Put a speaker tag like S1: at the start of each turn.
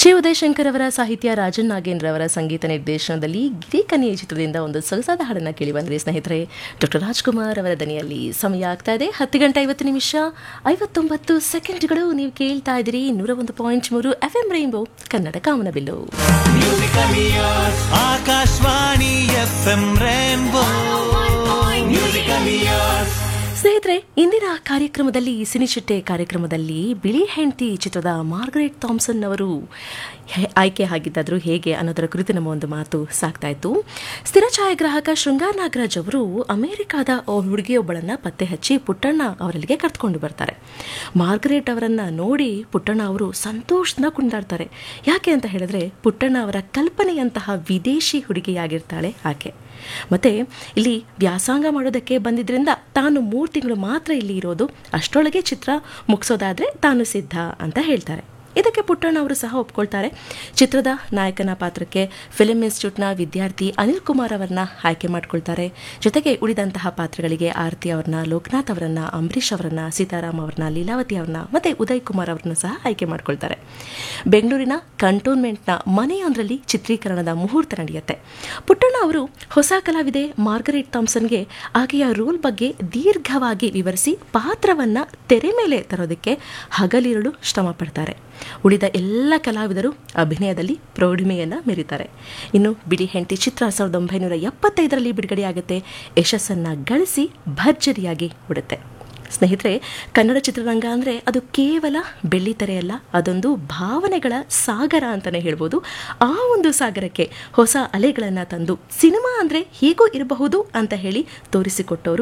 S1: ಶ್ರೀ ಉದಯಶಂಕರ್ ಅವರ ಸಾಹಿತ್ಯ ರಾಜನ್ ನಾಗೇಂದ್ರ ಅವರ ಸಂಗೀತ ನಿರ್ದೇಶನದಲ್ಲಿ ಗಿರಿಕನ್ಯೆ ಚಿತ್ರದಿಂದ ಒಂದು ಸೊಗಸಾದ ಹಾಡನ್ನು ಕೇಳಿ ಬಂದ್ರಿ ಸ್ನೇಹಿತರೆ ಡಾಕ್ಟರ್ ರಾಜ್ಕುಮಾರ್ ಅವರ ದನಿಯಲ್ಲಿ ಸಮಯ ಆಗ್ತಾ ಇದೆ ಹತ್ತು ಗಂಟೆ ಐವತ್ತು ನಿಮಿಷ ಐವತ್ತೊಂಬತ್ತು ಸೆಕೆಂಡ್ಗಳು ನೀವು ಕೇಳ್ತಾ ಇದ್ದೀರಿ ನೂರ ಒಂದು ಪಾಯಿಂಟ್ ಮೂರು F M rainbow Kannada Kamanabillu
S2: Akashvani F M rainbow musical years
S1: ಸ್ನೇಹಿತರೆ ಇಂದಿನ ಕಾರ್ಯಕ್ರಮದಲ್ಲಿ ಸಿನಿಚಿಟ್ಟೆ ಕಾರ್ಯಕ್ರಮದಲ್ಲಿ ಬಿಳಿ ಹೆಂಡತಿ ಚಿತ್ರದ ಮಾರ್ಗರೆಟ್ ಥಾಮ್ಸನ್ ಅವರು ಹೆ- ಆಯ್ಕೆ ಆಗಿದ್ದಾದ್ರು ಹೇಗೆ ಅನ್ನೋದರ ಕುರಿತು ನಮ್ಮ ಒಂದು ಮಾತು ಸಾಗ್ತಾ ಇತ್ತು ಸ್ಥಿರ ಛಾಯಾಗ್ರಾಹಕ ಶೃಂಗಾರ್ ನಾಗರಾಜ್ ಅವರು ಅಮೆರಿಕಾದ ಒ- ಹುಡುಗಿಯೊಬ್ಬಳನ್ನ ಪತ್ತೆ ಹಚ್ಚಿ ಪುಟ್ಟಣ್ಣ ಅವರಲ್ಲಿಗೆ ಕರೆದುಕೊಂಡು ಬರ್ತಾರೆ ಮಾರ್ಗರೆಟ್ ಅವರನ್ನ ನೋಡಿ ಪುಟ್ಟಣ್ಣ ಅವರು ಸಂತೋಷದಿಂದ ಕುಣಿದಾಡ್ತಾರೆ ಯಾಕೆ ಅಂತ ಹೇಳಿದ್ರೆ ಪುಟ್ಟಣ್ಣ ಅವರ ಕಲ್ಪನೆಯಂತಹ ವಿದೇಶಿ ಹುಡುಗಿಯಾಗಿರ್ತಾಳೆ ಆಕೆ ಮತ್ತೆ ಇಲ್ಲಿ ವ್ಯಾಸಂಗ ಮಾಡೋದಕ್ಕೆ ಬಂದಿದ್ರಿಂದ ತಾನು ಮೂರು ತಿಂಗಳು ಮಾತ್ರ ಇಲ್ಲಿ ಇರೋದು ಅಷ್ಟರೊಳಗೆ ಚಿತ್ರ ಮುಗಿಸೋದಾದ್ರೆ ತಾನು ಸಿದ್ಧ ಅಂತ ಹೇಳ್ತಾರೆ ಇದಕ್ಕೆ ಪುಟ್ಟಣ್ಣ ಅವರು ಸಹ ಒಪ್ಕೊಳ್ತಾರೆ ಚಿತ್ರದ ನಾಯಕನ ಪಾತ್ರಕ್ಕೆ ಫಿಲ್ಮ್ ಇನ್ಸ್ಟಿಟ್ಯೂಟ್ನ ವಿದ್ಯಾರ್ಥಿ ಅನಿಲ್ ಕುಮಾರ್ ಅವರನ್ನ ಆಯ್ಕೆ ಮಾಡ್ಕೊಳ್ತಾರೆ ಜೊತೆಗೆ ಉಳಿದಂತಹ ಪಾತ್ರಗಳಿಗೆ ಆರತಿ ಅವರನ್ನ ಲೋಕನಾಥ್ ಅವರನ್ನ ಅಂಬರೀಷ್ ಅವರನ್ನ ಸೀತಾರಾಮ್ ಅವರನ್ನ ಲೀಲಾವತಿ ಅವರನ್ನ ಮತ್ತೆ ಉದಯ್ ಕುಮಾರ್ ಅವರನ್ನು ಸಹ ಆಯ್ಕೆ ಮಾಡ್ಕೊಳ್ತಾರೆ ಬೆಂಗಳೂರಿನ ಕಂಟೋನ್ಮೆಂಟ್ನ ಮನೆಯೊಂದರಲ್ಲಿ ಚಿತ್ರೀಕರಣದ ಮುಹೂರ್ತ ನಡೆಯುತ್ತೆ ಪುಟ್ಟಣ್ಣ ಅವರು ಹೊಸ ಕಲಾವಿದೆ ಮಾರ್ಗರೆಟ್ ಥಾಮ್ಸನ್ಗೆ ಆಕೆಯ ರೋಲ್ ಬಗ್ಗೆ ದೀರ್ಘವಾಗಿ ವಿವರಿಸಿ ಪಾತ್ರವನ್ನ ತೆರೆ ಮೇಲೆ ತರೋದಕ್ಕೆ ಹಗಲಿರುಳು ಶ್ರಮ ಪಡ್ತಾರೆ ಉಳಿದ ಎಲ್ಲ ಕಲಾವಿದರು ಅಭಿನಯದಲ್ಲಿ ಪ್ರೌಢಿಮೆಯನ್ನ ಮೆರೀತಾರೆ ಇನ್ನು ಬಿಳಿ ಹೆಂಡತಿ ಚಿತ್ರ ಸಾವಿರದ ಒಂಬೈನೂರ ಎಪ್ಪತ್ತೈದರಲ್ಲಿ ಬಿಡುಗಡೆಯಾಗುತ್ತೆ ಯಶಸ್ಸನ್ನ ಗಳಿಸಿ ಭರ್ಜರಿಯಾಗಿ ಉಡುತ್ತೆ ಸ್ನೇಹಿತರೆ ಕನ್ನಡ ಚಿತ್ರರಂಗ ಅಂದರೆ ಅದು ಕೇವಲ ಬೆಳ್ಳಿ ತೆರೆಯಲ್ಲ ಅದೊಂದು ಭಾವನೆಗಳ ಸಾಗರ ಅಂತಲೇ ಹೇಳ್ಬೋದು ಆ ಒಂದು ಸಾಗರಕ್ಕೆ ಹೊಸ ಅಲೆಗಳನ್ನು ತಂದು ಸಿನಿಮಾ ಅಂದರೆ ಹೀಗೂ ಇರಬಹುದು ಅಂತ ಹೇಳಿ ತೋರಿಸಿಕೊಟ್ಟವರು